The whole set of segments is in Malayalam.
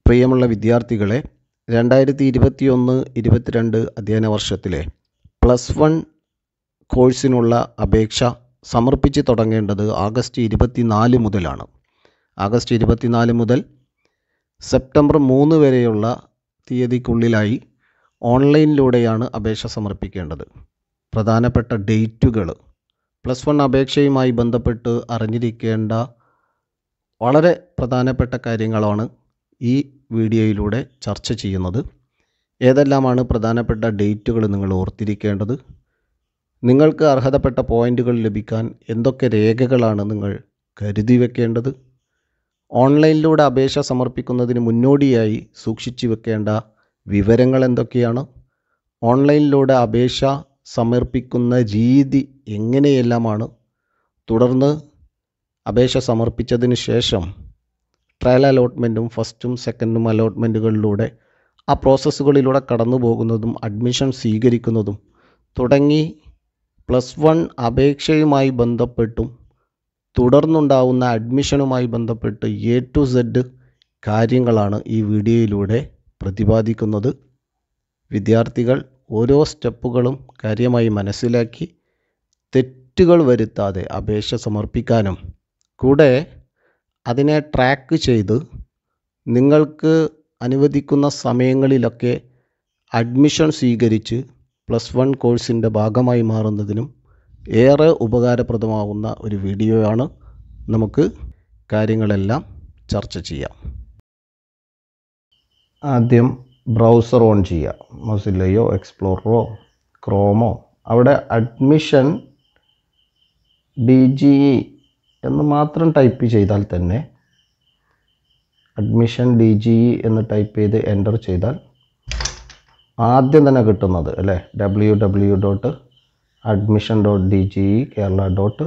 പ്രിയമുള്ള വിദ്യാർത്ഥികളെ രണ്ടായിരത്തി ഇരുപത്തിയൊന്ന് ഇരുപത്തിരണ്ട് അധ്യയന വർഷത്തിലെ പ്ലസ് വൺ കോഴ്സിനുള്ള അപേക്ഷ സമർപ്പിച്ച് തുടങ്ങേണ്ടത് ആഗസ്റ്റ് ഇരുപത്തിനാല് മുതലാണ് ആഗസ്റ്റ് ഇരുപത്തിനാല് മുതൽ സെപ്റ്റംബർ മൂന്ന് വരെയുള്ള തീയതിക്കുള്ളിലായി ഓൺലൈനിലൂടെയാണ് അപേക്ഷ സമർപ്പിക്കേണ്ടത് പ്രധാനപ്പെട്ട ഡേറ്റുകൾ പ്ലസ് വൺ അപേക്ഷയുമായി ബന്ധപ്പെട്ട് അറിഞ്ഞിരിക്കേണ്ട വളരെ പ്രധാനപ്പെട്ട കാര്യങ്ങളാണ് ഈ വീഡിയോയിലൂടെ ചർച്ച ചെയ്യുന്നത് ഏതെല്ലാമാണ് പ്രധാനപ്പെട്ട ഡേറ്റുകൾ നിങ്ങൾ ഓർത്തിരിക്കേണ്ടത് നിങ്ങൾക്ക് അർഹതപ്പെട്ട പോയിന്റുകൾ ലഭിക്കാൻ എന്തൊക്കെ രേഖകളാണ് നിങ്ങൾ കരുതി വെക്കേണ്ടത് ഓൺലൈനിലൂടെ അപേക്ഷ സമർപ്പിക്കുന്നതിന് മുന്നോടിയായി സൂക്ഷിച്ചു വെക്കേണ്ട വിവരങ്ങൾ എന്തൊക്കെയാണ് ഓൺലൈനിലൂടെ അപേക്ഷ സമർപ്പിക്കുന്ന രീതി എങ്ങനെയെല്ലാമാണ് തുടർന്ന് അപേക്ഷ സമർപ്പിച്ചതിന് ശേഷം ട്രയൽ അലോട്ട്മെൻറ്റും ഫസ്റ്റും സെക്കൻഡും അലോട്ട്മെൻറ്റുകളിലൂടെ ആ പ്രോസസ്സുകളിലൂടെ കടന്നു പോകുന്നതും അഡ്മിഷൻ സ്വീകരിക്കുന്നതും തുടങ്ങി പ്ലസ് വൺ അപേക്ഷയുമായി ബന്ധപ്പെട്ടും തുടർന്നുണ്ടാവുന്ന അഡ്മിഷനുമായി ബന്ധപ്പെട്ട് എ ടു സെഡ് കാര്യങ്ങളാണ് ഈ വീഡിയോയിലൂടെ പ്രതിപാദിക്കുന്നത് വിദ്യാർത്ഥികൾ ഓരോ സ്റ്റെപ്പുകളും കാര്യമായി മനസ്സിലാക്കി തെറ്റുകൾ വരുത്താതെ അപേക്ഷ സമർപ്പിക്കാനും കൂടെ അതിനെ ട്രാക്ക് ചെയ്ത് നിങ്ങൾക്ക് അനുവദിക്കുന്ന സമയങ്ങളിലൊക്കെ അഡ്മിഷൻ സ്വീകരിച്ച് പ്ലസ് വൺ കോഴ്സിൻ്റെ ഭാഗമായി മാറുന്നതിനും ഏറെ ഉപകാരപ്രദമാകുന്ന ഒരു വീഡിയോയാണ് നമുക്ക് കാര്യങ്ങളെല്ലാം ചർച്ച ചെയ്യാം ആദ്യം ബ്രൗസർ ഓൺ ചെയ്യുക മൊസില്ലയോ എക്സ്പ്ലോററോ ക്രോമോ അവിടെ അഡ്മിഷൻ ഡി ജി ഇ എന്ന് മാത്രം ടൈപ്പ് ചെയ്താൽ തന്നെ അഡ്മിഷൻ ഡി ജി ഇ എന്ന് ടൈപ്പ് ചെയ്ത് എൻ്റർ ചെയ്താൽ ആദ്യം തന്നെ കിട്ടുന്നത് അല്ലേ W W dot admission dot D G E Kerala dot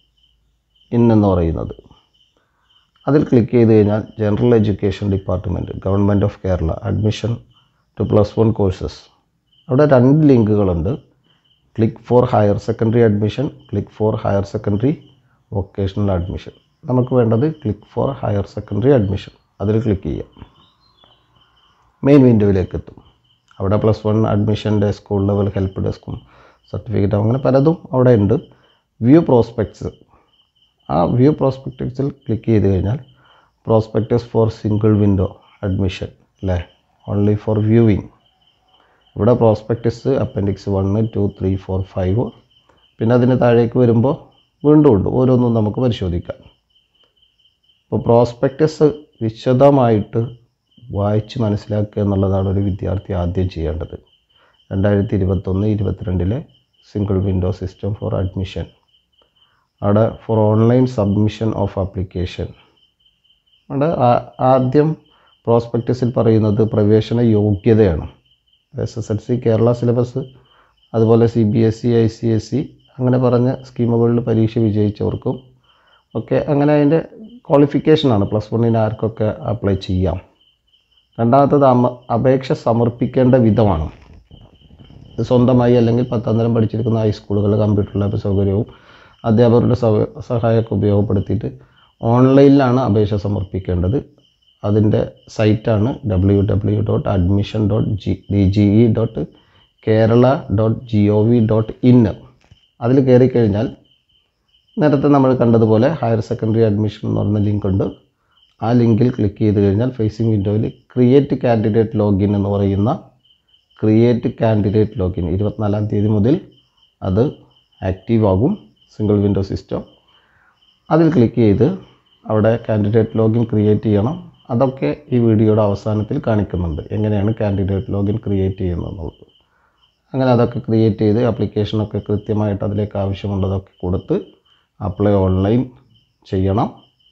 in എന്ന് പറയുന്നത് അതിൽ ക്ലിക്ക് ചെയ്ത് കഴിഞ്ഞാൽ general education department government of Kerala admission two plus one courses അവിടെ രണ്ട് ലിങ്കുകളുണ്ട് click for higher secondary admission click for higher secondary vocational admission നമുക്ക് വേണ്ടത് click for higher secondary admission അതിൽ ക്ലിക്ക് ചെയ്യാം മെയിൻ വിൻഡോയിലേക്ക് എത്തും അവിടെ പ്ലസ് വൺ അഡ്മിഷൻ്റെ സ്കൂൾ ലെവൽ ഹെൽപ്പ് ഡെസ്കും സർട്ടിഫിക്കറ്റും അങ്ങനെ പലതും അവിടെ ഉണ്ട് വ്യൂ പ്രോസ്പെക്ട്സ് ആ വ്യൂ പ്രോസ്പെക്ടസിൽ ക്ലിക്ക് ചെയ്ത് കഴിഞ്ഞാൽ prospectus for single window admission അല്ലേ ഓൺലി ഫോർ വ്യൂവിങ് ഇവിടെ prospectus appendix one two three four five പിന്നെ അതിന് താഴേക്ക് വരുമ്പോൾ വീണ്ടും ഉണ്ട് ഓരോന്നും നമുക്ക് പരിശോധിക്കാം ഇപ്പോൾ പ്രോസ്പെക്ടസ് വിശദമായിട്ട് വായിച്ച് മനസ്സിലാക്കുക എന്നുള്ളതാണ് ഒരു വിദ്യാർത്ഥി ആദ്യം ചെയ്യേണ്ടത് രണ്ടായിരത്തി ഇരുപത്തൊന്ന് ഇരുപത്തിരണ്ടിലെ single window system for admission അവിടെ for online submission of application അവിടെ ആദ്യം പ്രോസ്പെക്ടസിൽ പറയുന്നത് പ്രവേശന യോഗ്യതയാണ് S S L C Kerala syllabus അതുപോലെ C B S E I C S C അങ്ങനെ പറഞ്ഞ സ്കീമുകളിൽ പരീക്ഷ വിജയിച്ചവർക്കും ഒക്കെ അങ്ങനെ അതിൻ്റെ ക്വാളിഫിക്കേഷനാണ് പ്ലസ് വണ്ണിന് ആർക്കൊക്കെ അപ്ലൈ ചെയ്യാം രണ്ടാമത്തത് അമ അപേക്ഷ സമർപ്പിക്കേണ്ട വിധമാണ് ഇത് സ്വന്തമായി അല്ലെങ്കിൽ പത്താം തരം പഠിച്ചിരിക്കുന്ന ഹൈസ്കൂളുകൾ കമ്പ്യൂട്ടർ ലാബ് സൗകര്യവും അധ്യാപകരുടെ സഹായമൊക്കെ ഉപയോഗപ്പെടുത്തിയിട്ട് ഓൺലൈനിലാണ് അപേക്ഷ സമർപ്പിക്കേണ്ടത് അതിൻ്റെ സൈറ്റാണ് W W dot admission dot G D G E dot Kerala dot G O V dot in അതിൽ കയറി കഴിഞ്ഞാൽ നേരത്തെ നമ്മൾ കണ്ടതുപോലെ ഹയർ സെക്കൻഡറി അഡ്മിഷൻ എന്ന് പറഞ്ഞ ലിങ്ക് ഉണ്ട് ആ ലിങ്കിൽ ക്ലിക്ക് ചെയ്ത് കഴിഞ്ഞാൽ ഫേസിംഗ് വിൻഡോയിൽ ക്രിയേറ്റ് കാൻഡിഡേറ്റ് ലോഗിൻ എന്ന് പറയുന്ന ക്രിയേറ്റ് കാൻഡിഡേറ്റ് ലോഗിൻ ഇരുപത്തിനാലാം തീയതി മുതൽ അത് ആക്റ്റീവ് ആകും സിംഗിൾ വിൻഡോ സിസ്റ്റം അതിൽ ക്ലിക്ക് ചെയ്ത് അവിടെ കാൻഡിഡേറ്റ് ലോഗിൻ ക്രിയേറ്റ് ചെയ്യണം അതൊക്കെ ഈ വീഡിയോയുടെ അവസാനത്തിൽ കാണിക്കുന്നുണ്ട് എങ്ങനെയാണ് കാൻഡിഡേറ്റ് ലോഗിൻ ക്രിയേറ്റ് ചെയ്യുന്നത് അങ്ങനെ അതൊക്കെ ക്രിയേറ്റ് ചെയ്ത് ആപ്ലിക്കേഷനൊക്കെ കൃത്യമായിട്ട് അതിലേക്ക് ആവശ്യമുള്ളതൊക്കെ കൊടുത്ത് അപ്ലൈ ഓൺലൈൻ ചെയ്യണം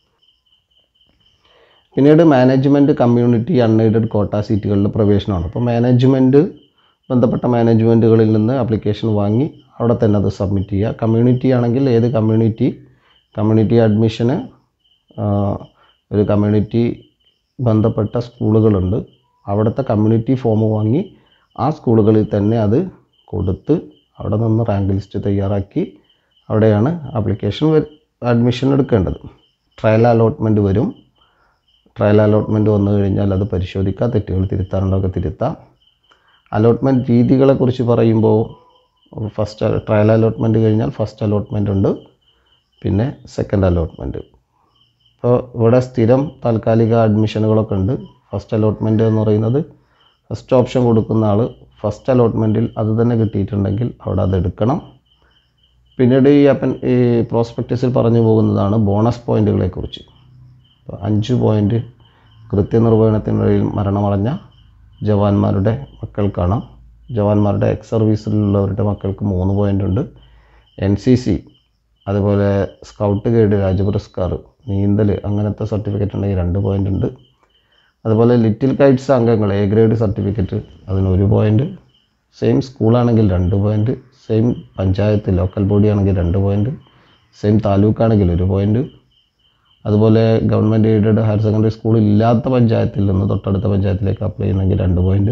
പിന്നീട് മാനേജ്മെൻറ്റ് കമ്മ്യൂണിറ്റി അൺഎയ്ഡഡ് കോട്ട സീറ്റുകളിൽ പ്രവേശനമാണ് അപ്പോൾ മാനേജ്മെൻറ്റ് ബന്ധപ്പെട്ട മാനേജ്മെൻറ്റുകളിൽ നിന്ന് ആപ്ലിക്കേഷൻ വാങ്ങി അവിടെ തന്നെ അത് സബ്മിറ്റ് ചെയ്യുക കമ്മ്യൂണിറ്റി ആണെങ്കിൽ ഏത് കമ്മ്യൂണിറ്റി കമ്മ്യൂണിറ്റി അഡ്മിഷന് ഒരു കമ്മ്യൂണിറ്റി ബന്ധപ്പെട്ട സ്കൂളുകളുണ്ട് അവിടുത്തെ കമ്മ്യൂണിറ്റി ഫോം വാങ്ങി ആ സ്കൂളുകളിൽ തന്നെ അത് കൊടുത്ത് അവിടെ നിന്ന് റാങ്ക് ലിസ്റ്റ് തയ്യാറാക്കി അവിടെയാണ് ആപ്ലിക്കേഷൻ അഡ്മിഷൻ എടുക്കേണ്ടത് ട്രയൽ അലോട്ട്മെൻറ്റ് വരും ട്രയൽ അലോട്ട്മെൻറ്റ് വന്നു കഴിഞ്ഞാൽ അത് പരിശോധിക്കുക തെറ്റുകൾ തിരുത്താറുണ്ടൊക്കെ തിരുത്താം അലോട്ട്മെൻറ്റ് രീതികളെക്കുറിച്ച് പറയുമ്പോൾ ഫസ്റ്റ് ട്രയൽ അലോട്ട്മെൻറ്റ് കഴിഞ്ഞാൽ ഫസ്റ്റ് അലോട്ട്മെൻ്റ് ഉണ്ട് പിന്നെ സെക്കൻഡ് അലോട്ട്മെൻറ്റ് ഇപ്പോൾ ഇവിടെ സ്ഥിരം താൽക്കാലിക അഡ്മിഷനുകളൊക്കെ ഉണ്ട് ഫസ്റ്റ് അലോട്ട്മെൻറ്റ് എന്ന് പറയുന്നത് ഫസ്റ്റ് ഓപ്ഷൻ കൊടുക്കുന്ന ആൾ ഫസ്റ്റ് അലോട്ട്മെൻറ്റിൽ അത് തന്നെ കിട്ടിയിട്ടുണ്ടെങ്കിൽ അവിടെ അത് എടുക്കണം പിന്നീട് ഈ അപ്പൻ ഈ പ്രോസ്പെക്റ്റസിൽ പറഞ്ഞു പോകുന്നതാണ് ബോണസ് പോയിൻറ്റുകളെക്കുറിച്ച് ഇപ്പോൾ അഞ്ച് പോയിൻ്റ് കൃത്യനിർവഹണത്തിനിടയിൽ മരണമടഞ്ഞ ജവാന്മാരുടെ മക്കൾക്കാണ് ജവാന്മാരുടെ എക്സ് സർവീസിലുള്ളവരുടെ മക്കൾക്ക് മൂന്ന് പോയിൻ്റ് ഉണ്ട് എൻ സി സി അതുപോലെ സ്കൗട്ട് ഗൈഡ് രാജപുരസ്കാർ നീന്തൽ അങ്ങനത്തെ സർട്ടിഫിക്കറ്റ് ഉണ്ടെങ്കിൽ രണ്ട് പോയിൻ്റ് ഉണ്ട് അതുപോലെ ലിറ്റിൽ കൈറ്റ്സ് അംഗങ്ങൾ എ ഗ്രേഡ് സർട്ടിഫിക്കറ്റ് അതിന് ഒരു പോയിൻ്റ് സെയിം സ്കൂളാണെങ്കിൽ രണ്ട് point same panchayat local body ആണെങ്കിൽ രണ്ട് പോയിൻ്റ് സെയിം താലൂക്കാണെങ്കിൽ ഒരു പോയിൻ്റ് അതുപോലെ government aided higher secondary school ഇല്ലാത്ത പഞ്ചായത്തിൽ നിന്ന് തൊട്ടടുത്ത പഞ്ചായത്തിലേക്ക് അപ്ലൈ ചെയ്യുന്നെങ്കിൽ രണ്ട് പോയിൻ്റ്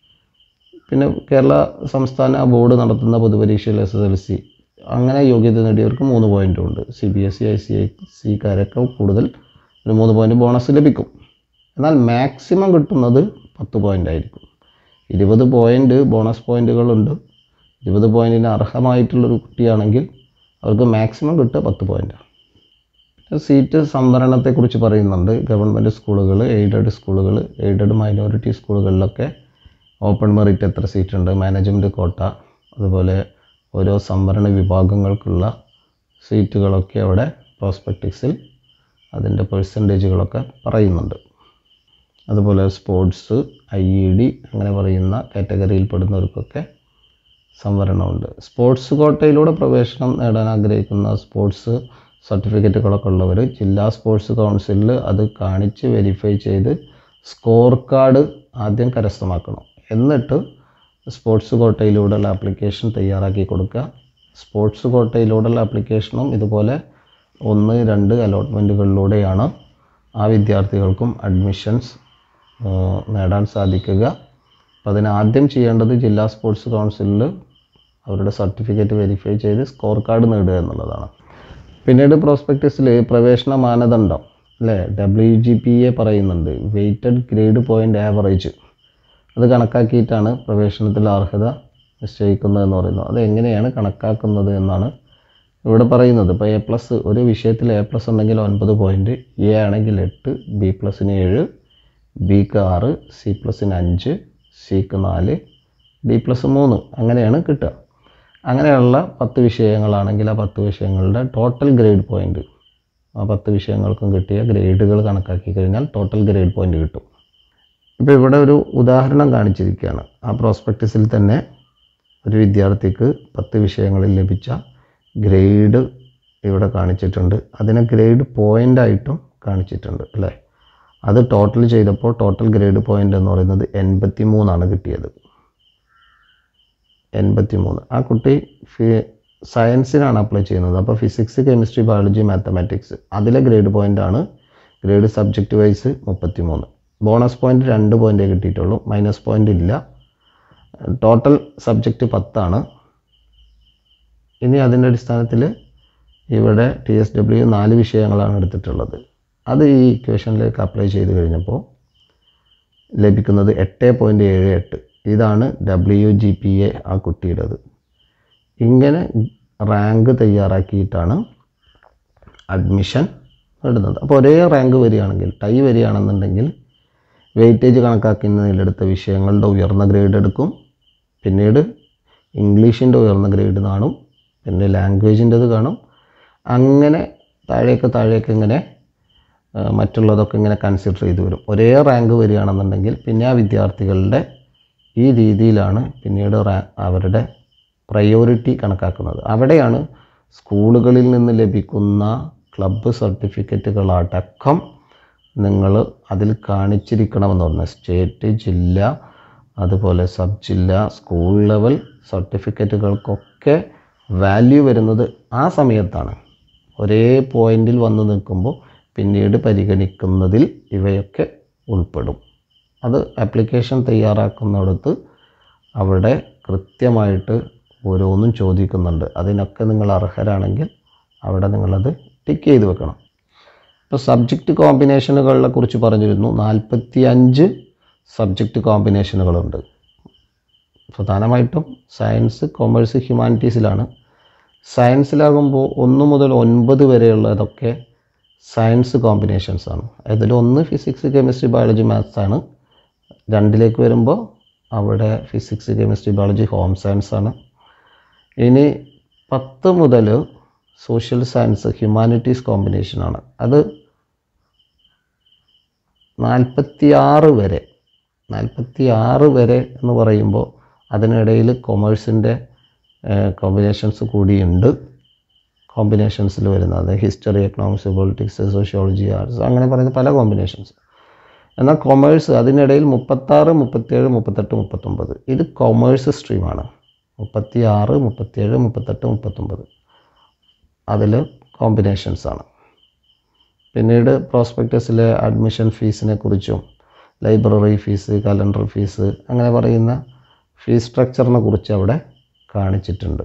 പിന്നെ കേരള സംസ്ഥാന ബോർഡ് നടത്തുന്ന പൊതുപരീക്ഷയിൽ എസ് എസ് എൽ സി അങ്ങനെ യോഗ്യത നേടിയവർക്ക് മൂന്ന് പോയിൻറ്റും ഉണ്ട് C B S C I C I സിക്കാരൊക്കെ കൂടുതൽ ഒരു മൂന്ന് പോയിൻറ്റ് ബോണസ് ലഭിക്കും എന്നാൽ മാക്സിമം കിട്ടുന്നത് പത്ത് പോയിൻ്റ് ആയിരിക്കും ഇരുപത് പോയിൻ്റ് ബോണസ് പോയിൻ്റുകളുണ്ട് ഇരുപത് പോയിൻറ്റിന് അർഹമായിട്ടുള്ളൊരു കുട്ടിയാണെങ്കിൽ അവർക്ക് മാക്സിമം കിട്ടുക പത്ത് പോയിൻ്റാണ് സീറ്റ് സംവരണത്തെക്കുറിച്ച് പറയുന്നുണ്ട് ഗവൺമെൻറ് സ്കൂളുകൾ എയ്ഡഡ് സ്കൂളുകൾ എയ്ഡഡ് മൈനോറിറ്റി സ്കൂളുകളിലൊക്കെ ഓപ്പൺ മെറിറ്റ് എത്ര സീറ്റുണ്ട് മാനേജ്മെൻറ്റ് കോട്ട അതുപോലെ ഓരോ സംവരണ വിഭാഗങ്ങൾക്കുള്ള സീറ്റുകളൊക്കെ അവിടെ പ്രോസ്പെക്ടിക്സിൽ അതിൻ്റെ പെർസെൻറ്റേജുകളൊക്കെ പറയുന്നുണ്ട് അതുപോലെ സ്പോർട്സ് ഐ ഇ ഡി അങ്ങനെ പറയുന്ന കാറ്റഗറിയിൽ പെടുന്നവർക്കൊക്കെ സംവരണമുണ്ട് സ്പോർട്സ് കോട്ടയിലൂടെ പ്രവേശനം നേടാൻ ആഗ്രഹിക്കുന്ന സ്പോർട്സ് സർട്ടിഫിക്കറ്റുകളൊക്കെ ഉള്ളവർ ജില്ലാ സ്പോർട്സ് കൗൺസിലിൽ അത് കാണിച്ച് വെരിഫൈ ചെയ്ത് സ്കോർ കാർഡ് ആദ്യം കരസ്ഥമാക്കണം എന്നിട്ട് സ്പോർട്സ് കോട്ടയിലൂടെയുള്ള ആപ്ലിക്കേഷൻ തയ്യാറാക്കി കൊടുക്കുക സ്പോർട്സ് കോട്ടയിലൂടെയുള്ള ആപ്ലിക്കേഷനും ഇതുപോലെ ഒന്ന് രണ്ട് അലോട്ട്മെൻറ്റുകളിലൂടെയാണ് ആ വിദ്യാർത്ഥികൾക്കും അഡ്മിഷൻസ് നേടാൻ സാധിക്കുക അപ്പോൾ അതിന് ആദ്യം ചെയ്യേണ്ടത് ജില്ലാ സ്പോർട്സ് കൗൺസിലിൽ അവരുടെ സർട്ടിഫിക്കറ്റ് വെരിഫൈ ചെയ്ത് സ്കോർ കാർഡ് നേടുക എന്നുള്ളതാണ് പിന്നീട് പ്രോസ്പെക്ടസിൽ പ്രവേശന മാനദണ്ഡം അല്ലേ ഡബ്ല്യു ജി പി എ പറയുന്നുണ്ട് വെയ്റ്റഡ് ഗ്രേഡ് പോയിൻ്റ് ആവറേജ് അത് കണക്കാക്കിയിട്ടാണ് പ്രവേശനത്തിൽ അർഹത നിശ്ചയിക്കുന്നത് എന്ന് പറയുന്നത് അത് എങ്ങനെയാണ് കണക്കാക്കുന്നത് എന്നാണ് ഇവിടെ പറയുന്നത് ഇപ്പോൾ എ പ്ലസ് ഒരു വിഷയത്തിൽ എ പ്ലസ് ഉണ്ടെങ്കിൽ ഒൻപത് പോയിൻറ്റ് എ ആണെങ്കിൽ എട്ട് ബി പ്ലസിന് ഏഴ് ബിക്ക് ആറ് സി പ്ലസിന് അഞ്ച് സിക്ക് നാല് ഡി പ്ലസ് മൂന്ന് അങ്ങനെയാണ് കിട്ടുക അങ്ങനെയുള്ള പത്ത് വിഷയങ്ങളാണെങ്കിൽ ആ പത്ത് വിഷയങ്ങളുടെ ടോട്ടൽ ഗ്രേഡ് പോയിൻ്റ് ആ പത്ത് വിഷയങ്ങൾക്കും കിട്ടിയ ഗ്രേഡുകൾ കണക്കാക്കി കഴിഞ്ഞാൽ ടോട്ടൽ ഗ്രേഡ് പോയിൻ്റ് കിട്ടും ഇപ്പോൾ ഇവിടെ ഒരു ഉദാഹരണം കാണിച്ചിരിക്കുകയാണ് ആ പ്രോസ്പെക്ടസിൽ തന്നെ ഒരു വിദ്യാർത്ഥിക്ക് പത്ത് വിഷയങ്ങളിൽ ലഭിച്ച ഗ്രേഡ് ഇവിടെ കാണിച്ചിട്ടുണ്ട് അതിനെ ഗ്രേഡ് പോയിൻ്റായിട്ടും കാണിച്ചിട്ടുണ്ട് അല്ലേ അത് ടോട്ടൽ ചെയ്തപ്പോൾ ടോട്ടൽ ഗ്രേഡ് പോയിൻ്റ് എന്ന് പറയുന്നത് എൺപത്തി മൂന്നാണ് കിട്ടിയത് എൺപത്തി മൂന്ന് ആ കുട്ടി ഫി സയൻസിനാണ് അപ്ലൈ ചെയ്യുന്നത് അപ്പോൾ ഫിസിക്സ് കെമിസ്ട്രി ബയോളജി മാത്തമാറ്റിക്സ് അതിലെ ഗ്രേഡ് പോയിൻ്റ് ആണ് ഗ്രേഡ് സബ്ജക്റ്റ് വൈസ് മുപ്പത്തി മൂന്ന് ബോണസ് പോയിൻ്റ് രണ്ട് പോയിൻ്റേ കിട്ടിയിട്ടുള്ളൂ മൈനസ് പോയിൻ്റ് ഇല്ല ടോട്ടൽ സബ്ജക്റ്റ് പത്താണ് ഇനി അതിൻ്റെ അടിസ്ഥാനത്തിൽ ഇവിടെ ടി എസ് ഡബ്ല്യു നാല് വിഷയങ്ങളാണ് എടുത്തിട്ടുള്ളത് അത് ഈ ഇക്വേഷനിലേക്ക് അപ്ലൈ ചെയ്ത് കഴിഞ്ഞപ്പോൾ ലഭിക്കുന്നത് എട്ട് പോയിൻറ്റ് ഏഴ് എട്ട് ഇതാണ് ഡബ്ല്യു ജി പി എ ആ കുട്ടിയുടേത് ഇങ്ങനെ റാങ്ക് തയ്യാറാക്കിയിട്ടാണ് അഡ്മിഷൻ നേടുന്നത് അപ്പോൾ ഒരേ റാങ്ക് വരികയാണെങ്കിൽ ടൈ വരികയാണെന്നുണ്ടെങ്കിൽ വെയിറ്റേജ് കണക്കാക്കുന്നതിലെടുത്ത വിഷയങ്ങളുടെ ഉയർന്ന ഗ്രേഡ് എടുക്കും പിന്നീട് ഇംഗ്ലീഷിൻ്റെ ഉയർന്ന ഗ്രേഡ് കാണും പിന്നെ ലാംഗ്വേജിൻ്റെത് കാണും അങ്ങനെ താഴേക്ക് താഴേക്ക് ഇങ്ങനെ ആ, മറ്റുള്ളതൊക്കെ ഇങ്ങനെ കൺസിഡർ ചെയ്ത് വരും ഒരേ റാങ്ക് വരികയാണെന്നുണ്ടെങ്കിൽ പിന്നെ ആ വിദ്യാർത്ഥികളുടെ ഈ രീതിയിലാണ് പിന്നീട് റാ അവരുടെ പ്രയോറിറ്റി കണക്കാക്കുന്നത് അവിടെയാണ് സ്കൂളുകളിൽ നിന്ന് ലഭിക്കുന്ന ക്ലബ്ബ് സർട്ടിഫിക്കറ്റുകളടക്കം നിങ്ങൾ അതിൽ കാണിച്ചിരിക്കണമെന്ന് പറഞ്ഞത് സ്റ്റേറ്റ് ജില്ല അതുപോലെ സബ് ജില്ല സ്കൂൾ ലെവൽ സർട്ടിഫിക്കറ്റുകൾക്കൊക്കെ വാല്യൂ വരുന്നത് ആ സമയത്താണ് ഒരേ പോയിന്റിൽ വന്ന് നിൽക്കുമ്പോൾ പിന്നീട് പരിഗണിക്കുന്നതിൽ ഇവയൊക്കെ ഉൾപ്പെടും അത് ആപ്ലിക്കേഷൻ തയ്യാറാക്കുന്നിടത്ത് അവിടെ കൃത്യമായിട്ട് ഓരോന്നും ചോദിക്കുന്നുണ്ട് അതിനൊക്കെ നിങ്ങൾ അർഹരാണെങ്കിൽ അവിടെ നിങ്ങളത് ടിക്ക് ചെയ്ത് വെക്കണം ഇപ്പോൾ സബ്ജക്റ്റ് കോമ്പിനേഷനുകളെ കുറിച്ച് പറഞ്ഞിരുന്നു നാൽപ്പത്തി അഞ്ച് സബ്ജക്റ്റ് കോമ്പിനേഷനുകളുണ്ട് പ്രധാനമായിട്ടും സയൻസ് കൊമേഴ്സ് ഹ്യൂമാനിറ്റീസിലാണ് സയൻസിലാകുമ്പോൾ ഒന്ന് മുതൽ ഒൻപത് വരെയുള്ളതൊക്കെ സയൻസ് കോമ്പിനേഷൻസ് ആണ് അതിൽ ഒന്ന് ഫിസിക്സ് കെമിസ്ട്രി ബയോളജി മാത്സ് ആണ് രണ്ടിലേക്ക് വരുമ്പോൾ അവിടെ physics chemistry biology home science ആണ് ഇനി പത്ത് മുതൽ സോഷ്യൽ സയൻസ് ഹ്യൂമാനിറ്റീസ് കോമ്പിനേഷനാണ് അത് നാൽപ്പത്തിയാറ് വരെ നാൽപ്പത്തി ആറ് വരെ എന്ന് പറയുമ്പോൾ അതിനിടയിൽ കൊമേഴ്സിൻ്റെ കോമ്പിനേഷൻസ് കൂടിയുണ്ട് കോമ്പിനേഷൻസിൽ വരുന്നത് history economics politics sociology arts അങ്ങനെ പറയുന്ന പല കോമ്പിനേഷൻസ് എന്നാൽ കൊമേഴ്സ് അതിനിടയിൽ മുപ്പത്താറ് മുപ്പത്തേഴ് മുപ്പത്തെട്ട് മുപ്പത്തൊമ്പത് ഇത് കൊമേഴ്സ് സ്ട്രീമാണ് മുപ്പത്തി ആറ് മുപ്പത്തേഴ് മുപ്പത്തെട്ട് മുപ്പത്തൊമ്പത് അതിൽ കോമ്പിനേഷൻസ് ആണ് പിന്നീട് പ്രോസ്പെക്ടസിലെ അഡ്മിഷൻ ഫീസിനെ കുറിച്ചും ലൈബ്രറി ഫീസ് കലണ്ടർ ഫീസ് അങ്ങനെ പറയുന്ന ഫീസ് സ്ട്രക്ചറിനെ കുറിച്ച് അവിടെ കാണിച്ചിട്ടുണ്ട്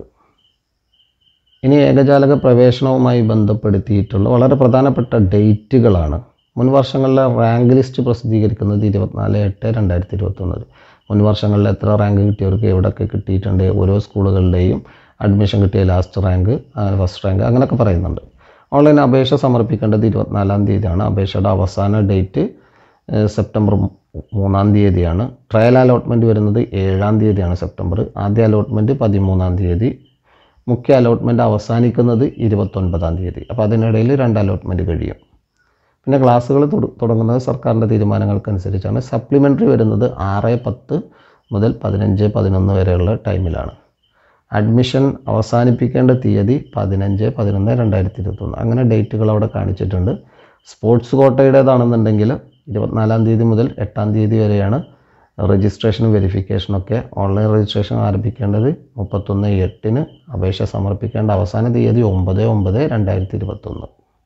ഇനി ഏകജാലക പ്രവേശനവുമായി ബന്ധപ്പെടുത്തിയിട്ടുള്ള വളരെ പ്രധാനപ്പെട്ട ഡേറ്റുകളാണ് മുൻ വർഷങ്ങളിലെ റാങ്ക് ലിസ്റ്റ് പ്രസിദ്ധീകരിക്കുന്നത് ഇരുപത്തിനാല് എട്ട് രണ്ടായിരത്തി ഇരുപത്തൊന്നിൽ മുൻ വർഷങ്ങളിൽ എത്ര റാങ്ക് കിട്ടിയവർക്ക് എവിടെയൊക്കെ കിട്ടിയിട്ടുണ്ട് ഓരോ സ്കൂളുകളുടെയും അഡ്മിഷൻ കിട്ടിയ ലാസ്റ്റ് റാങ്ക് അങ്ങനെ ഫസ്റ്റ് റാങ്ക് അങ്ങനെയൊക്കെ പറയുന്നുണ്ട് ഓൺലൈൻ അപേക്ഷ സമർപ്പിക്കേണ്ടത് ഇരുപത്തിനാലാം തീയതിയാണ് അപേക്ഷയുടെ അവസാന ഡേറ്റ് ഏഹ്, സെപ്റ്റംബർ മൂ- മൂന്നാം തീയതിയാണ് ട്രയൽ അലോട്ട്മെൻറ്റ് വരുന്നത് ഏഴാം തീയതിയാണ് സെപ്റ്റംബർ ആദ്യ അലോട്ട്മെൻറ്റ് പതിമൂന്നാം തീയതി മുഖ്യ അലോട്ട്മെൻറ്റ് അവസാനിക്കുന്നത് ഇരുപത്തൊൻപതാം തീയതി അപ്പോൾ അതിനിടയിൽ രണ്ട് അലോട്ട്മെൻറ്റ് കഴിയും പിന്നെ ക്ലാസ്സുകൾ തുട- തുടങ്ങുന്നത് സർക്കാരിൻ്റെ തീരുമാനങ്ങൾക്കനുസരിച്ചാണ് സപ്ലിമെൻ്ററി വരുന്നത് ആറ് പത്ത് മുതൽ പതിനഞ്ച് പതിനൊന്ന് വരെയുള്ള ടൈമിലാണ് അഡ്മിഷൻ അവസാനിപ്പിക്കേണ്ട തീയതി പതിനഞ്ച് പതിനൊന്ന് രണ്ടായിരത്തി ഇരുപത്തൊന്ന് അങ്ങനെ ഡേറ്റുകൾ അവിടെ കാണിച്ചിട്ടുണ്ട് സ്പോർട്സ് കോട്ടയുടേതാണെന്നുണ്ടെങ്കിൽ ഇരുപത്തിനാലാം തീയതി മുതൽ എട്ടാം തീയതി വരെയാണ് രജിസ്ട്രേഷനും വെരിഫിക്കേഷനും ഒക്കെ ഓൺലൈൻ രജിസ്ട്രേഷൻ ആരംഭിക്കേണ്ടത് മുപ്പത്തൊന്ന് എട്ടിന് അപേക്ഷ സമർപ്പിക്കേണ്ട അവസാന തീയതി ഒമ്പത് ഒമ്പത് രണ്ടായിരത്തി ഇരുപത്തൊന്ന്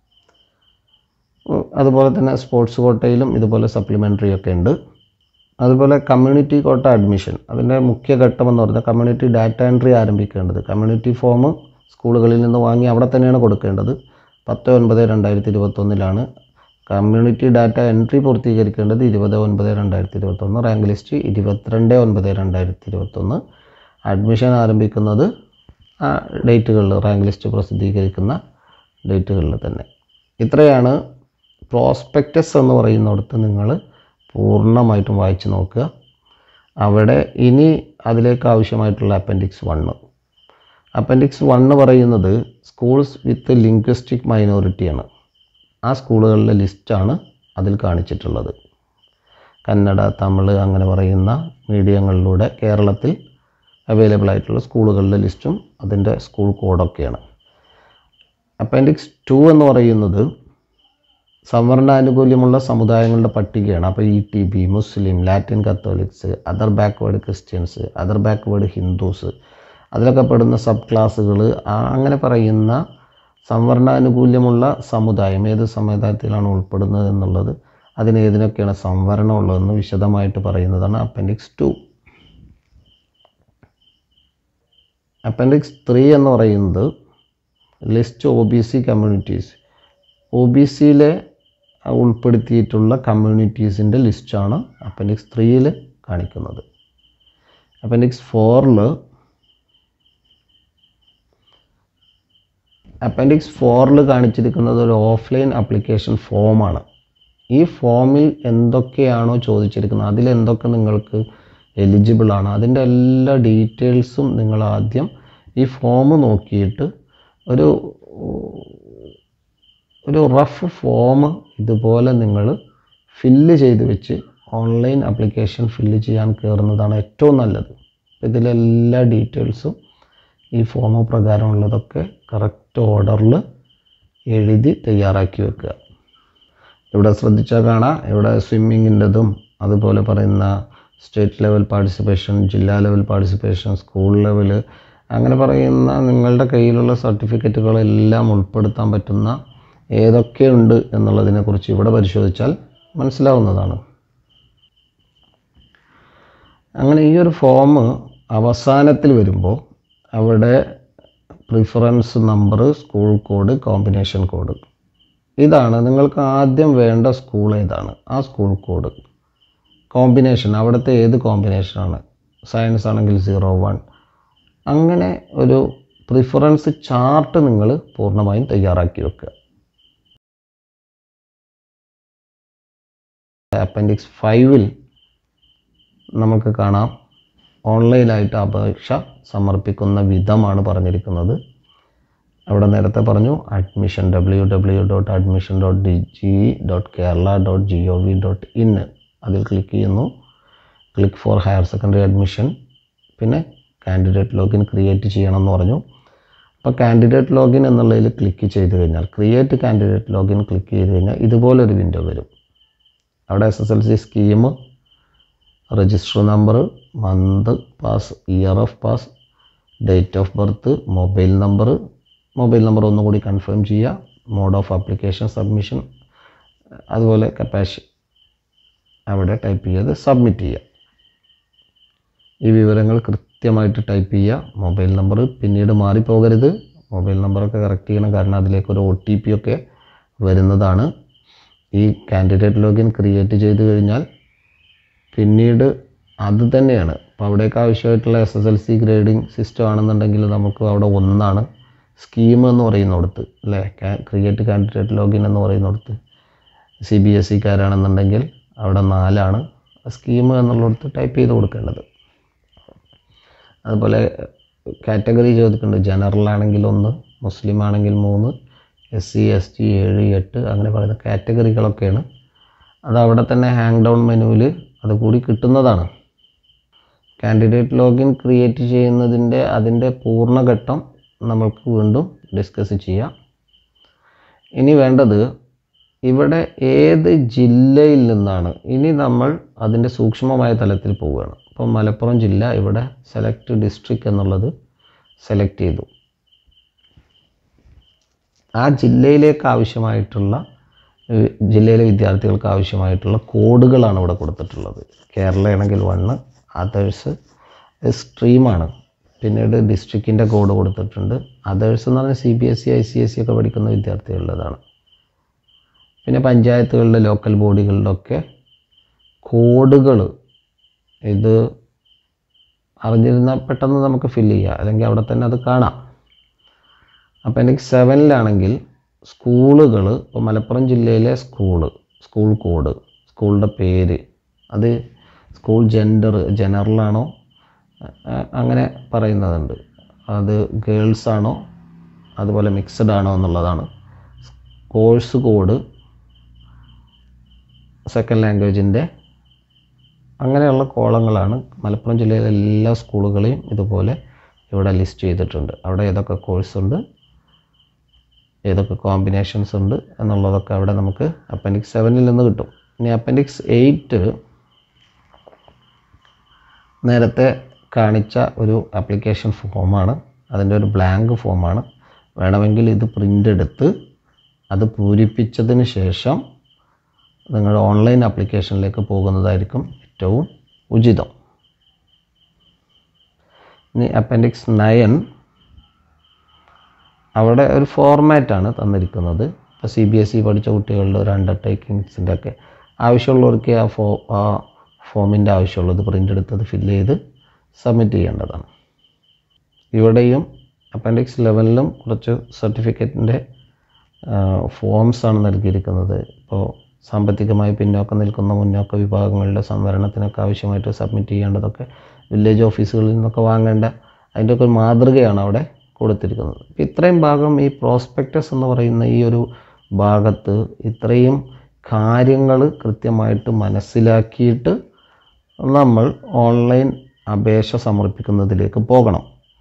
ഉം, അതുപോലെ തന്നെ സ്പോർട്സ് കോട്ടയിലും ഇതുപോലെ സപ്ലിമെൻ്ററി ഒക്കെ ഉണ്ട് അതുപോലെ കമ്മ്യൂണിറ്റി കോട്ട അഡ്മിഷൻ അതിൻ്റെ മുഖ്യ ഘട്ടം എന്ന് പറഞ്ഞാൽ കമ്മ്യൂണിറ്റി ഡാറ്റ എൻട്രി ആരംഭിക്കേണ്ടത് കമ്മ്യൂണിറ്റി ഫോം സ്കൂളുകളിൽ നിന്ന് വാങ്ങി അവിടെ തന്നെയാണ് കൊടുക്കേണ്ടത് പത്ത് ഒൻപത് രണ്ടായിരത്തി ഇരുപത്തൊന്നിലാണ് കമ്മ്യൂണിറ്റി ഡാറ്റ എൻട്രി പൂർത്തീകരിക്കേണ്ടത് ഇരുപത് ഒൻപത് രണ്ടായിരത്തി ഇരുപത്തൊന്ന് റാങ്ക് ലിസ്റ്റ് ഇരുപത്തിരണ്ട് ഒൻപത് രണ്ടായിരത്തി ഇരുപത്തൊന്ന് അഡ്മിഷൻ ആരംഭിക്കുന്നത് ആ ഡേറ്റുകളിൽ റാങ്ക് ലിസ്റ്റ് പ്രസിദ്ധീകരിക്കുന്ന ഡേറ്റുകളിൽ തന്നെ ഇത്രയാണ് പ്രോസ്പെക്റ്റസ് എന്ന് പറയുന്നിടത്ത് നിങ്ങൾ പൂർണ്ണമായിട്ടും വായിച്ച് നോക്കുക അവിടെ ഇനി അതിലേക്ക് ആവശ്യമായിട്ടുള്ള അപ്പൻഡിക്സ് വണ്ണ് അപ്പൻഡിക്സ് വണ്ണ് പറയുന്നത് സ്കൂൾസ് വിത്ത് ലിംഗ്വിസ്റ്റിക് മൈനോറിറ്റിയാണ് ആ സ്കൂളുകളിലെ ലിസ്റ്റാണ് അതിൽ കാണിച്ചിട്ടുള്ളത് കന്നഡ തമിഴ് അങ്ങനെ പറയുന്ന മീഡിയങ്ങളിലൂടെ കേരളത്തിൽ അവൈലബിൾ ആയിട്ടുള്ള സ്കൂളുകളുടെ ലിസ്റ്റും അതിൻ്റെ സ്കൂൾ കോഡൊക്കെയാണ് അപ്പൻഡിക്സ് ടു എന്ന് പറയുന്നത് സംവരണാനുകൂല്യമുള്ള സമുദായങ്ങളുടെ പട്ടികയാണ് അപ്പോൾ E T B Muslim Latin Catholics other backward Christians other backward Hindus അതിലൊക്കെ പെടുന്ന സബ് ക്ലാസ്സുകൾ അങ്ങനെ പറയുന്ന സംവരണാനുകൂല്യമുള്ള സമുദായം ഏത് സമുദായത്തിലാണ് ഉൾപ്പെടുന്നത് എന്നുള്ളത് അതിന് ഏതിനൊക്കെയാണ് സംവരണം ഉള്ളതെന്ന് വിശദമായിട്ട് പറയുന്നതാണ് അപ്പൻഡിക്സ് ടു അപ്പൻഡിക്സ് ത്രീ എന്ന് പറയുന്നത് list O B C communities O B സിയിലെ ഉൾപ്പെടുത്തിയിട്ടുള്ള കമ്മ്യൂണിറ്റീസിൻ്റെ ലിസ്റ്റാണ് അപ്പൻഡിക്സ് ത്രീയിൽ കാണിക്കുന്നത് അപ്പൻഡിക്സ് ഫോറിൽ അപ്പൻഡിക്സ് ഫോറിൽ കാണിച്ചിരിക്കുന്നത് ഒരു ഓഫ്ലൈൻ ആപ്ലിക്കേഷൻ ഫോമാണ് ഈ ഫോമിൽ എന്തൊക്കെയാണോ ചോദിച്ചിരിക്കുന്നത് അതിൽ എന്തൊക്കെ നിങ്ങൾക്ക് എലിജിബിൾ ആണ് അതിൻ്റെ എല്ലാ ഡീറ്റെയിൽസും നിങ്ങൾ ആദ്യം ഈ ഫോം നോക്കിയിട്ട് ഒരു ഒരു റഫ് ഫോം ഇതുപോലെ നിങ്ങൾ ഫില്ല് ചെയ്ത് വെച്ച് ഓൺലൈൻ ആപ്ലിക്കേഷൻ ഫില്ല് ചെയ്യാൻ കയറുന്നതാണ് ഏറ്റവും നല്ലത് ഇതിലെല്ലാ ഡീറ്റെയിൽസും ഈ ഫോം പ്രകാരമുള്ളതൊക്കെ കറക്റ്റ് ഓർഡറിൽ എഴുതി തയ്യാറാക്കി വെക്കുക ഇവിടെ ശ്രദ്ധിച്ചാൽ കാണാം ഇവിടെ സ്വിമ്മിങ്ങിൻ്റെതും അതുപോലെ പറയുന്ന സ്റ്റേറ്റ് ലെവൽ പാർട്ടിസിപ്പേഷൻ ജില്ലാ ലെവൽ പാർട്ടിസിപ്പേഷൻ സ്കൂൾ ലെവൽ അങ്ങനെ പറയുന്ന നിങ്ങളുടെ കയ്യിലുള്ള സർട്ടിഫിക്കറ്റുകളെല്ലാം ഉൾപ്പെടുത്താൻ പറ്റുന്ന ഏതൊക്കെയുണ്ട് എന്നുള്ളതിനെക്കുറിച്ച് ഇവിടെ പരിശോധിച്ചാൽ മനസ്സിലാവുന്നതാണ് അങ്ങനെ ഈ ഒരു ഫോം അവസാനത്തിൽ വരുമ്പോൾ അവിടെ preference number school code combination code ഇതാണ് നിങ്ങൾക്ക് ആദ്യം വേണ്ട സ്കൂൾ ഏതാണ് ആ സ്കൂൾ കോഡ് കോമ്പിനേഷൻ അവിടുത്തെ ഏത് കോമ്പിനേഷനാണ് സയൻസ് ആണെങ്കിൽ സീറോ വൺ അങ്ങനെ ഒരു പ്രിഫറൻസ് ചാർട്ട് നിങ്ങൾ പൂർണ്ണമായും തയ്യാറാക്കി വെക്കുക അപ്പൻഡിക്സ് ഫൈവിൽ നമുക്ക് കാണാം ഓൺലൈനായിട്ട് അപേക്ഷ സമർപ്പിക്കുന്ന വിധമാണ് പറഞ്ഞിരിക്കുന്നത് അവിടെ നേരത്തെ പറഞ്ഞു admission W W dot admission dot D G dot Kerala dot G O V dot in അതിൽ ക്ലിക്ക് ചെയ്യുന്നു click for higher secondary admission പിന്നെ കാൻഡിഡേറ്റ് ലോഗിൻ ക്രിയേറ്റ് ചെയ്യണം എന്ന് പറഞ്ഞു അപ്പോൾ കാൻഡിഡേറ്റ് ലോഗിൻ എന്നുള്ളതിൽ ക്ലിക്ക് ചെയ്ത് കഴിഞ്ഞാൽ ക്രിയേറ്റ് കാൻഡിഡേറ്റ് ലോഗിൻ ക്ലിക്ക് ചെയ്ത് കഴിഞ്ഞാൽ ഇതുപോലൊരു വിൻഡോ വരും അവിടെ S S L C scheme register number month pass year of pass date of birth mobile number mobile number ഒന്നുകൂടി കൺഫേം ചെയ്യുക മോഡ് ഓഫ് ആപ്ലിക്കേഷൻ സബ്മിഷൻ അതുപോലെ കപ്പാഷി അവിടെ ടൈപ്പ് ചെയ്ത് സബ്മിറ്റ് ചെയ്യുക ഈ വിവരങ്ങൾ കൃത്യമായിട്ട് ടൈപ്പ് ചെയ്യുക മൊബൈൽ നമ്പർ പിന്നീട് മാറിപ്പോകരുത് മൊബൈൽ നമ്പറൊക്കെ കറക്റ്റ് ചെയ്യണം കാരണം അതിലേക്ക് ഒരു ഒ ടി പി ഒക്കെ വരുന്നതാണ് ഈ കാൻഡിഡേറ്റ് ലോഗിൻ ക്രിയേറ്റ് ചെയ്ത് കഴിഞ്ഞാൽ പിന്നീട് അത് തന്നെയാണ് അപ്പോൾ അവിടേക്ക് ആവശ്യമായിട്ടുള്ള S S L C grading system ആണെന്നുണ്ടെങ്കിൽ നമുക്ക് അവിടെ ഒന്നാണ് സ്കീം എന്ന് പറയുന്നിടത്ത് അല്ലേ ക്രിയേറ്റ് കാൻഡിഡേറ്റ് ലോഗിൻ എന്ന് പറയുന്നിടത്ത് സി ബി എസ് സിക്കാരാണെന്നുണ്ടെങ്കിൽ അവിടെ നാലാണ് സ്കീം എന്നുള്ളിടത്ത് ടൈപ്പ് ചെയ്ത് കൊടുക്കേണ്ടത് അതുപോലെ കാറ്റഗറി ചോദിക്കുന്നുണ്ട് ജനറൽ ആണെങ്കിൽ ഒന്ന് മുസ്ലിം ആണെങ്കിൽ മൂന്ന് എസ് സി എസ് ടി ഏഴ് എട്ട് അങ്ങനെ പറയുന്ന കാറ്റഗറികളൊക്കെയാണ് അത് അവിടെ തന്നെ ഹാങ് ഡൗൺ മെനുവിൽ അത് കൂടി കിട്ടുന്നതാണ് കാൻഡിഡേറ്റ് ലോഗിൻ ക്രിയേറ്റ് ചെയ്യുന്നതിൻ്റെ അതിൻ്റെ പൂർണ്ണഘട്ടം നമ്മൾക്ക് വീണ്ടും ഡിസ്കസ് ചെയ്യാം ഇനി വേണ്ടത് ഇവിടെ ഏത് ജില്ലയിൽ നിന്നാണ് ഇനി നമ്മൾ അതിൻ്റെ സൂക്ഷ്മമായ തലത്തിൽ പോവുകയാണ് അപ്പോൾ മലപ്പുറം ജില്ല ഇവിടെ സെലക്ട് ഡിസ്ട്രിക്റ്റ് എന്നുള്ളത് സെലക്ട് ചെയ്തു ആ ജില്ലയിലേക്ക് ആവശ്യമായിട്ടുള്ള ഏഹ്, ജില്ലയിലെ വിദ്യാർത്ഥികൾക്ക് ആവശ്യമായിട്ടുള്ള കോഡുകളാണ് ഇവിടെ കൊടുത്തിട്ടുള്ളത് കേരളയാണെങ്കിൽ വണ്ണ് അതേഴ്സ് സ്ട്രീമാണ് പിന്നീട് ഡിസ്ട്രിക്റ്റിൻ്റെ കോഡ് കൊടുത്തിട്ടുണ്ട് അതേഴ്സ് എന്ന് പറഞ്ഞാൽ C B S C I C S C ഒക്കെ പഠിക്കുന്ന വിദ്യാർത്ഥികളുടേതാണ് പിന്നെ പഞ്ചായത്തുകളുടെ ലോക്കൽ ബോഡികളുടെ ഒക്കെ കോഡുകൾ ഇത് അറിഞ്ഞിരുന്നാൽ പെട്ടെന്ന് നമുക്ക് ഫില്ല് ചെയ്യാം അല്ലെങ്കിൽ അവിടെ തന്നെ അത് കാണാം അപ്പോൾ എനിക്ക് സെവനിലാണെങ്കിൽ സ്കൂളുകൾ ഇപ്പോൾ മലപ്പുറം ജില്ലയിലെ സ്കൂള് സ്കൂൾ കോഡ് സ്കൂളിൻ്റെ പേര് അത് സ്കൂൾ ജെൻഡർ ജനറലാണോ അങ്ങനെ പറയുന്നതുണ്ട് അത് ഗേൾസ് ആണോ അതുപോലെ മിക്സഡ് ആണോ എന്നുള്ളതാണ് കോഴ്സ് കോഡ് സെക്കൻഡ് ലാംഗ്വേജിൻ്റെ അങ്ങനെയുള്ള കോളങ്ങളാണ് മലപ്പുറം ജില്ലയിലെ എല്ലാ സ്കൂളുകളെയും ഇതുപോലെ ഇവിടെ ലിസ്റ്റ് ചെയ്തിട്ടുണ്ട് അവിടെ ഏതൊക്കെ കോഴ്സ് ഉണ്ട് ഏതൊക്കെ കോമ്പിനേഷൻസ് ഉണ്ട് എന്നുള്ളതൊക്കെ അവിടെ നമുക്ക് അപ്പൻഡിക്സ് സെവനിൽ നിന്ന് കിട്ടും ഇനി അപ്പൻഡിക്സ് എയ്റ്റ് നേരത്തെ കാണിച്ച ഒരു ആപ്ലിക്കേഷൻ ഫോമാണ് അതിൻ്റെ ഒരു ബ്ലാങ്ക് ഫോമാണ് വേണമെങ്കിൽ ഇത് പ്രിൻ്റ് എടുത്ത് അത് പൂരിപ്പിച്ചതിന് ശേഷം നിങ്ങൾ ഓൺലൈൻ ആപ്ലിക്കേഷനിലേക്ക് പോകുന്നതായിരിക്കും ഏറ്റവും ഉചിതം ഇനി അപ്പൻഡിക്സ് നയൻ അവിടെ ഒരു ഫോർമാറ്റാണ് തന്നിരിക്കുന്നത് ഇപ്പോൾ സി ബി എസ് ഇ പഠിച്ച കുട്ടികളുടെ ഒരു അണ്ടർടേക്കിങ്സിൻ്റെ ഒക്കെ ആവശ്യമുള്ളവർക്ക് ആ ഫോ ആ ഫോമിൻ്റെ ആവശ്യമുള്ളത് പ്രിൻ്റ് എടുത്തത് ഫില്ല് ചെയ്ത് സബ്മിറ്റ് ചെയ്യേണ്ടതാണ് ഇവിടെയും അപ്പൻഡിക്സ് ലെവലിലും കുറച്ച് സർട്ടിഫിക്കറ്റിൻ്റെ ഫോംസാണ് നൽകിയിരിക്കുന്നത് ഇപ്പോൾ സാമ്പത്തികമായി പിന്നോക്കം നിൽക്കുന്ന മുന്നോക്ക വിഭാഗങ്ങളുടെ സംവരണത്തിനൊക്കെ ആവശ്യമായിട്ട് സബ്മിറ്റ് ചെയ്യേണ്ടതൊക്കെ വില്ലേജ് ഓഫീസുകളിൽ നിന്നൊക്കെ വാങ്ങേണ്ട അതിൻ്റെയൊക്കെ ഒരു മാതൃകയാണ് അവിടെ കൊടുത്തിരിക്കുന്നത് അപ്പോൾ ഇത്രയും ഭാഗം ഈ പ്രോസ്പെക്ടസ് എന്ന് പറയുന്ന ഈ ഒരു ഭാഗത്ത് ഇത്രയും കാര്യങ്ങൾ കൃത്യമായിട്ട് മനസ്സിലാക്കിയിട്ട് നമ്മൾ ഓൺലൈൻ അപേക്ഷ സമർപ്പിക്കുന്നതിലേക്ക് പോകണം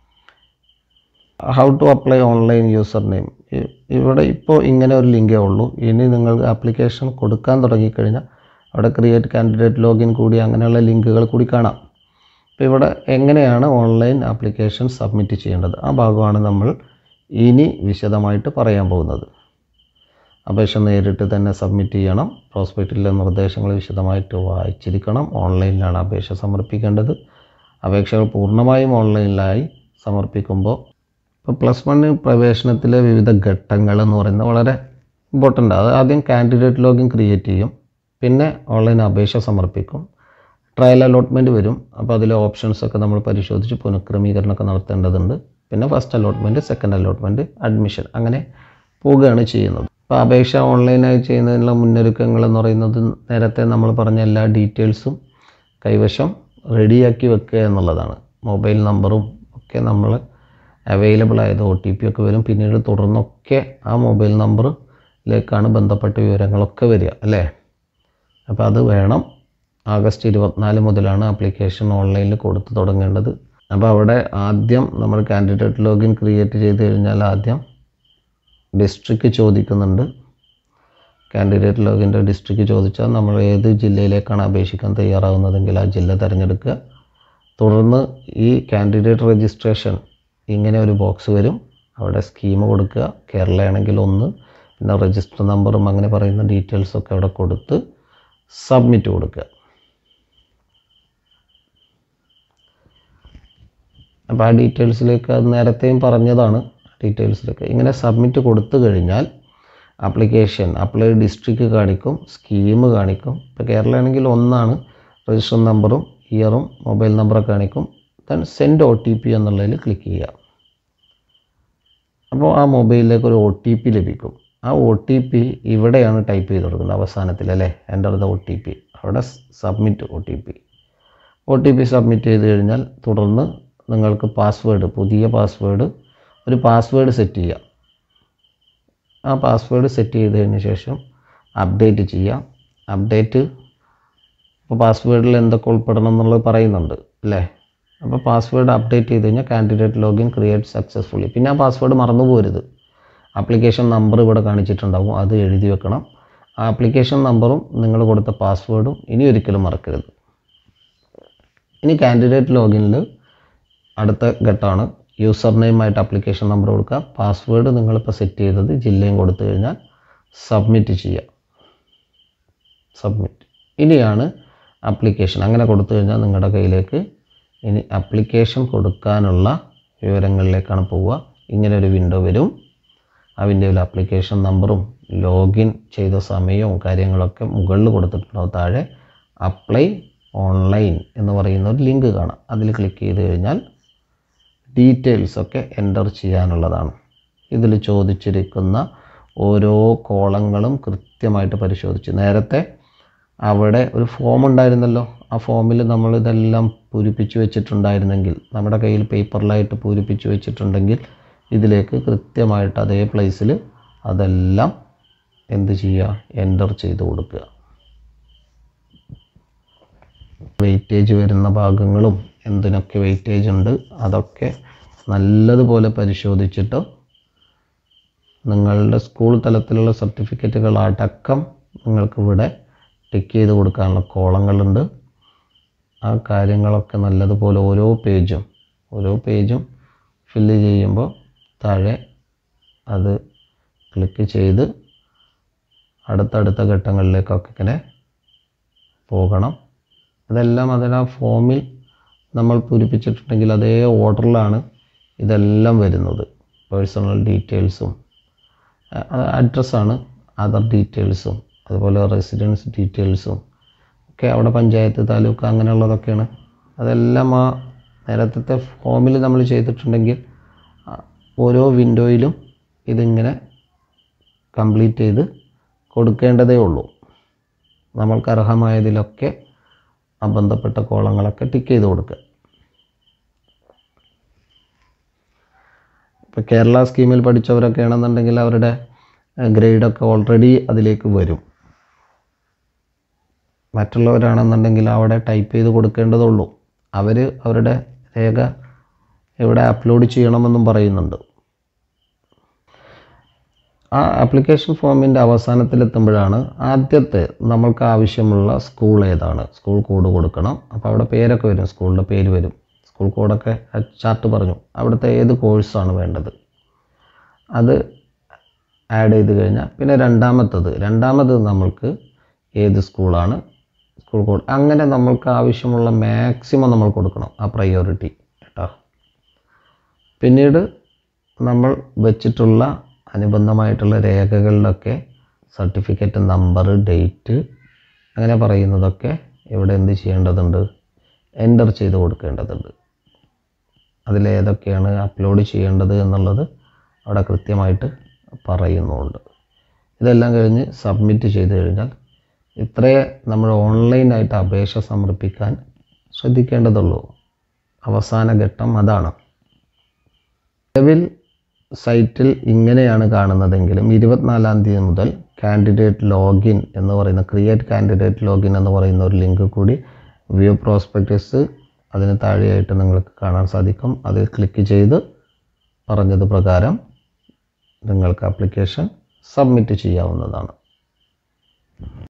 how to apply online user name ഇവിടെ ഇപ്പോൾ ഇങ്ങനെ ഒരു ലിങ്കേ ഉള്ളൂ ഇനി നിങ്ങൾ ആപ്ലിക്കേഷൻ കൊടുക്കാൻ തുടങ്ങിക്കഴിഞ്ഞാൽ അവിടെ ക്രിയേറ്റ് കാൻഡിഡേറ്റ് ലോഗിൻ കൂടി അങ്ങനെയുള്ള ലിങ്കുകൾ കൂടി കാണാം അപ്പോൾ ഇവിടെ എങ്ങനെയാണ് ഓൺലൈൻ ആപ്ലിക്കേഷൻ സബ്മിറ്റ് ചെയ്യേണ്ടത് ആ ഭാഗമാണ് നമ്മൾ ഇനി വിശദമായിട്ട് പറയാൻ പോകുന്നത് അപേക്ഷ നേരിട്ട് തന്നെ സബ്മിറ്റ് ചെയ്യണം പ്രോസ്പെക്റ്റിലെ നിർദ്ദേശങ്ങൾ വിശദമായിട്ട് വായിച്ചിരിക്കണം ഓൺലൈനിലാണ് അപേക്ഷ സമർപ്പിക്കേണ്ടത് അപേക്ഷകൾ പൂർണ്ണമായും ഓൺലൈനിലായി സമർപ്പിക്കുമ്പോൾ ഇപ്പോൾ പ്ലസ് വൺ പ്രവേശനത്തിലെ വിവിധ ഘട്ടങ്ങൾ എന്ന് പറയുന്നത് വളരെ ഇമ്പോർട്ടൻ്റ് അത് ആദ്യം കാൻഡിഡേറ്റ് ലോഗിൻ ക്രിയേറ്റ് ചെയ്യും പിന്നെ ഓൺലൈൻ അപേക്ഷ സമർപ്പിക്കും ട്രയൽ അലോട്ട്മെൻറ്റ് വരും അപ്പോൾ അതിലെ ഓപ്ഷൻസ് ഒക്കെ നമ്മൾ പരിശോധിച്ച് പുനഃക്രമീകരണമൊക്കെ നടത്തേണ്ടതുണ്ട് പിന്നെ first allotment second allotment admission അങ്ങനെ പോവുകയാണ് ചെയ്യുന്നത് അപ്പോൾ അപേക്ഷ ഓൺലൈനായി ചെയ്യുന്നതിനുള്ള മുന്നൊരുക്കങ്ങൾ എന്ന് പറയുന്നത് നേരത്തെ നമ്മൾ പറഞ്ഞ എല്ലാ ഡീറ്റെയിൽസും കൈവശം റെഡിയാക്കി വെക്കുക എന്നുള്ളതാണ് മൊബൈൽ നമ്പറും ഒക്കെ നമ്മൾ അവൈലബിൾ ആയത് ഒ ടി പി ഒക്കെ വരും പിന്നീട് തുടർന്നൊക്കെ ആ മൊബൈൽ നമ്പറിലേക്കാണ് ബന്ധപ്പെട്ട വിവരങ്ങളൊക്കെ വരിക അല്ലേ അപ്പോൾ അത് വേണം ആഗസ്റ്റ് ഇരുപത്തിനാല് മുതലാണ് ആപ്ലിക്കേഷൻ ഓൺലൈനിൽ കൊടുത്തു തുടങ്ങേണ്ടത് അപ്പോൾ അവിടെ ആദ്യം നമ്മൾ കാൻഡിഡേറ്റ് ലോഗിൻ ക്രിയേറ്റ് ചെയ്ത് കഴിഞ്ഞാൽ ആദ്യം ഡിസ്ട്രിക്റ്റ് ചോദിക്കുന്നുണ്ട് കാൻഡിഡേറ്റ് ലോഗിൻ്റെ ഡിസ്ട്രിക്റ്റ് ചോദിച്ചാൽ നമ്മൾ ഏത് ജില്ലയിലേക്കാണ് അപേക്ഷിക്കാൻ തയ്യാറാവുന്നതെങ്കിൽ ആ ജില്ല തിരഞ്ഞെടുക്കുക തുടർന്ന് ഈ കാൻഡിഡേറ്റ് രജിസ്ട്രേഷൻ ഇങ്ങനെ ഒരു ബോക്സ് വരും അവിടെ സ്കീം കൊടുക്കുക കേരള ആണെങ്കിൽ ഒന്ന് പിന്നെ രജിസ്റ്റർ നമ്പറും അങ്ങനെ പറയുന്ന ഡീറ്റെയിൽസൊക്കെ അവിടെ കൊടുത്ത് സബ്മിറ്റ് കൊടുക്കുക അപ്പോൾ ആ ഡീറ്റെയിൽസിലേക്ക് അത് നേരത്തെയും പറഞ്ഞതാണ് ഡീറ്റെയിൽസിലേക്ക് ഇങ്ങനെ സബ്മിറ്റ് കൊടുത്തു കഴിഞ്ഞാൽ ആപ്ലിക്കേഷൻ അപ്ലൈ ഡിസ്ട്രിക്റ്റ് കാണിക്കും സ്കീം കാണിക്കും ഇപ്പോൾ കേരള ആണെങ്കിൽ ഒന്നാണ് രജിസ്റ്റർ നമ്പറും ഇയറും മൊബൈൽ നമ്പറൊക്കെ കാണിക്കും then send O T P എന്നുള്ളതിൽ ക്ലിക്ക് ചെയ്യുക അപ്പോൾ ആ മൊബൈലിലേക്ക് ഒരു ഒ ടി പി ലഭിക്കും ആ ഒ ടി പി ഇവിടെയാണ് ടൈപ്പ് ചെയ്ത് കൊടുക്കുന്നത് അവസാനത്തിൽ അല്ലേ enter the O T P അവിടെ submit O T P O T P submit ചെയ്ത് കഴിഞ്ഞാൽ തുടർന്ന് നിങ്ങൾക്ക് പാസ്വേഡ് പുതിയ പാസ്വേഡ് ഒരു പാസ്വേഡ് സെറ്റ് ചെയ്യുക ആ പാസ്വേഡ് സെറ്റ് ചെയ്തതിന് ശേഷം അപ്ഡേറ്റ് ചെയ്യാം അപ്ഡേറ്റ് ഇപ്പോൾ പാസ്വേഡിൽ എന്തൊക്കെ ഉൾപ്പെടണം എന്നുള്ളത് പറയുന്നുണ്ട് അല്ലേ അപ്പോൾ പാസ്വേഡ് അപ്ഡേറ്റ് ചെയ്ത് കഴിഞ്ഞാൽ കാൻഡിഡേറ്റ് ലോഗിൻ ക്രിയേറ്റ് സക്സസ്ഫുള്ളി പിന്നെ ആ പാസ്വേഡ് മറന്നു പോരുത് ആപ്ലിക്കേഷൻ നമ്പർ ഇവിടെ കാണിച്ചിട്ടുണ്ടാവും അത് എഴുതി വെക്കണം ആ ആപ്ലിക്കേഷൻ നമ്പറും നിങ്ങൾ കൊടുത്ത പാസ്വേഡും ഇനി ഒരിക്കലും മറക്കരുത് ഇനി കാൻഡിഡേറ്റ് ലോഗിനിൽ അടുത്ത ഘട്ടമാണ് യൂസർ നെയിമായിട്ട് ആപ്ലിക്കേഷൻ നമ്പർ കൊടുക്കുക പാസ്വേഡ് നിങ്ങളിപ്പോൾ സെറ്റ് ചെയ്തത് ജില്ലയും കൊടുത്തു കഴിഞ്ഞാൽ സബ്മിറ്റ് ചെയ്യുക സബ്മിറ്റ് ഇനിയാണ് ആപ്ലിക്കേഷൻ അങ്ങനെ കൊടുത്തു കഴിഞ്ഞാൽ നിങ്ങളുടെ കയ്യിലേക്ക് ഇനി ആപ്ലിക്കേഷൻ കൊടുക്കാനുള്ള വിവരങ്ങളിലേക്കാണ് പോവുക ഇങ്ങനെ ഒരു വിൻഡോ വരും ആ വിൻഡോയിൽ ആപ്ലിക്കേഷൻ നമ്പറും ലോഗിൻ ചെയ്ത സമയവും കാര്യങ്ങളൊക്കെ മുകളിൽ കൊടുത്തിട്ടുണ്ടാവും താഴെ അപ്ലൈ ഓൺലൈൻ എന്ന് പറയുന്ന ഒരു ലിങ്ക് കാണാം അതിൽ ക്ലിക്ക് ചെയ്ത് കഴിഞ്ഞാൽ ഡീറ്റെയിൽസ് ഒക്കെ എൻ്റർ ചെയ്യാനുള്ളതാണ് ഇതിൽ ചോദിച്ചിരിക്കുന്ന ഓരോ കോളങ്ങളും കൃത്യമായിട്ട് പരിശോധിച്ച് നേരത്തെ അവിടെ ഒരു ഫോം ഉണ്ടായിരുന്നല്ലോ ആ ഫോമിൽ നമ്മൾ ഇതെല്ലാം പൂരിപ്പിച്ച് വെച്ചിട്ടുണ്ടായിരുന്നെങ്കിൽ നമ്മുടെ കയ്യിൽ പേപ്പറിലായിട്ട് പൂരിപ്പിച്ച് വെച്ചിട്ടുണ്ടെങ്കിൽ ഇതിലേക്ക് കൃത്യമായിട്ട് അതേ പ്ലേസിൽ അതെല്ലാം എന്ത് ചെയ്യുക എൻ്റർ ചെയ്ത് കൊടുക്കുക വെയിറ്റേജ് വരുന്ന ഭാഗങ്ങളും എന്തിനൊക്കെ വെയിറ്റേജ് ഉണ്ട് അതൊക്കെ നല്ലതുപോലെ പരിശോധിച്ചിട്ട് നിങ്ങളുടെ സ്കൂൾ തലത്തിലുള്ള സർട്ടിഫിക്കറ്റുകൾ അടക്കം നിങ്ങൾക്ക് ഇവിടെ ടിക്ക് ചെയ്ത് കൊടുക്കാനുള്ള കോളങ്ങളുണ്ട് ആ കാര്യങ്ങളൊക്കെ നല്ലതുപോലെ ഓരോ പേജും ഓരോ പേജും ഫില്ല് ചെയ്യുമ്പോൾ താഴെ അത് ക്ലിക്ക് ചെയ്ത് അടുത്തടുത്ത ഘട്ടങ്ങളിലേക്കൊക്കെ ഇങ്ങനെ പോകണം അതെല്ലാം അതിന് ആ ഫോമിൽ നമ്മൾ പൂരിപ്പിച്ചിട്ടുണ്ടെങ്കിൽ അതേ ഓർഡറിലാണ് ഇതെല്ലാം വരുന്നത് പേഴ്സണൽ ഡീറ്റെയിൽസും അഡ്രസ്സാണ് അതർ ഡീറ്റെയിൽസും അതുപോലെ റെസിഡൻസ് ഡീറ്റെയിൽസും ഒക്കെ അവിടെ പഞ്ചായത്ത് താലൂക്ക് അങ്ങനെയുള്ളതൊക്കെയാണ് അതെല്ലാം ആ നേരത്തെ ഫോമിൽ നമ്മൾ ചെയ്തിട്ടുണ്ടെങ്കിൽ ആ ഓരോ വിൻഡോയിലും ഇതിങ്ങനെ കംപ്ലീറ്റ് ചെയ്ത് കൊടുക്കേണ്ടതേ ഉള്ളൂ നമ്മൾക്ക് അർഹമായതിലൊക്കെ ആ ബന്ധപ്പെട്ട കോളങ്ങളൊക്കെ ടിക്ക് ചെയ്ത് കൊടുക്കുക ഇപ്പോൾ കേരള സ്കീമിൽ പഠിച്ചവരൊക്കെ ആണെന്നുണ്ടെങ്കിൽ അവരുടെ ഗ്രേഡൊക്കെ ഓൾറെഡി അതിലേക്ക് വരും മറ്റുള്ളവരാണെന്നുണ്ടെങ്കിൽ അവിടെ ടൈപ്പ് ചെയ്ത് കൊടുക്കേണ്ടതുള്ളൂ അവർ അവരുടെ രേഖ ഇവിടെ അപ്ലോഡ് ചെയ്യണമെന്നും പറയുന്നുണ്ട് ആ ആപ്ലിക്കേഷൻ ഫോമിൻ്റെ അവസാനത്തിലെത്തുമ്പോഴാണ് ആദ്യത്തെ നമ്മൾക്ക് ആവശ്യമുള്ള സ്കൂൾ ഏതാണ് സ്കൂൾ കോഡ് കൊടുക്കണം അപ്പോൾ അവിടെ പേരൊക്കെ വരും സ്കൂളിൻ്റെ പേര് വരും സ്കൂൾ കോഡൊക്കെ ചാർട്ട് പറഞ്ഞു അവിടുത്തെ ഏത് കോഴ്സാണ് വേണ്ടത് അത് ആഡ് ചെയ്ത് കഴിഞ്ഞാൽ പിന്നെ രണ്ടാമത്തത് രണ്ടാമത് നമ്മൾക്ക് ഏത് സ്കൂളാണ് സ്കൂൾ കോഡ് അങ്ങനെ നമ്മൾക്ക് ആവശ്യമുള്ള മാക്സിമം നമ്മൾ കൊടുക്കണം ആ പ്രയോറിറ്റി കേട്ടോ പിന്നീട് നമ്മൾ വെച്ചിട്ടുള്ള അനുബന്ധമായിട്ടുള്ള രേഖകളിലൊക്കെ സർട്ടിഫിക്കറ്റ് നമ്പർ ഡേറ്റ് അങ്ങനെ പറയുന്നതൊക്കെ ഇവിടെ എന്ത് ചെയ്യേണ്ടതുണ്ട് എൻ്റർ ചെയ്ത് കൊടുക്കേണ്ടതുണ്ട് അതിലേതൊക്കെയാണ് അപ്ലോഡ് ചെയ്യേണ്ടത് എന്നുള്ളത് അവിടെ കൃത്യമായിട്ട് പറയുന്നുണ്ട് ഇതെല്ലാം കഴിഞ്ഞ് സബ്മിറ്റ് ചെയ്ത് കഴിഞ്ഞാൽ ഇത്രയേ നമ്മൾ ഓൺലൈനായിട്ട് അപേക്ഷ സമർപ്പിക്കാൻ ശ്രദ്ധിക്കേണ്ടതുള്ളൂ അവസാന ഘട്ടം അതാണ് നിലവിൽ സൈറ്റിൽ ഇങ്ങനെയാണ് കാണുന്നതെങ്കിലും ഇരുപത്തിനാലാം തീയതി മുതൽ കാൻഡിഡേറ്റ് ലോഗിൻ എന്ന് പറയുന്ന ക്രിയേറ്റ് കാൻഡിഡേറ്റ് ലോഗിൻ എന്ന് പറയുന്ന ഒരു ലിങ്ക് കൂടി വ്യൂ പ്രോസ്പെക്ടസ് അതിന് താഴെയായിട്ട് നിങ്ങൾക്ക് കാണാൻ സാധിക്കും അതിൽ ക്ലിക്ക് ചെയ്ത് പറഞ്ഞത് പ്രകാരം നിങ്ങൾക്ക് ആപ്ലിക്കേഷൻ സബ്മിറ്റ് ചെയ്യാവുന്നതാണ്